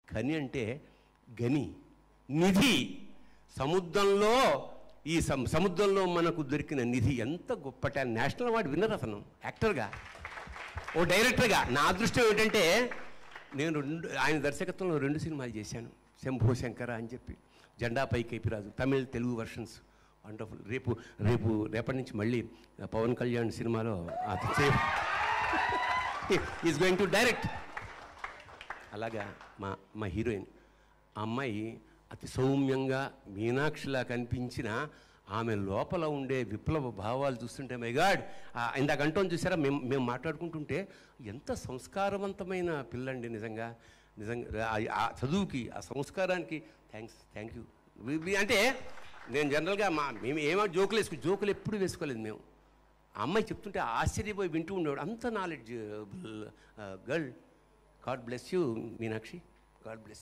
ఖని అంటే గని నిధి సముద్రంలో ఈ సమ సముద్రంలో మనకు దొరికిన నిధి ఎంత గొప్ప టాలెంట్ నేషనల్ అవార్డు విన్నర్ అతను యాక్టర్గా ఓ డైరెక్టర్గా నా అదృష్టం ఏంటంటే నేను రెండు ఆయన దర్శకత్వంలో రెండు సినిమాలు చేశాను శంభో శంకర అని చెప్పి జెండా పైకి రాజు తమిళ్ తెలుగు వర్షన్స్ వండర్ఫుల్ రేపు రేపు రేపటి నుంచి మళ్ళీ పవన్ కళ్యాణ్ సినిమాలో అతను ఈజ్ గోయింగ్ టు డైరెక్ట్ అలాగా మా మా హీరోయిన్ ఆ అమ్మాయి అతి సౌమ్యంగా మీనాక్షిలా కనిపించిన ఆమె లోపల ఉండే విప్లవ భావాలు చూస్తుంటే మై గాడ్ ఇందాక అంటోని చూసారా మేము మేము మాట్లాడుకుంటుంటే ఎంత సంస్కారవంతమైన పిల్లండి నిజంగా నిజంగా ఆ- ఆ చదువుకి ఆ సంస్కారానికి థ్యాంక్స్ థ్యాంక్ యూ అంటే నేను జనరల్గా మా మేము ఏమో జోకులు వేసుకు జోకులు ఎప్పుడు వేసుకోలేదు మేము ఆ అమ్మాయి చెప్తుంటే ఆశ్చర్యపోయి వింటూ ఉండేవాడు అంత knowledge girl God bless you Meenakshi God bless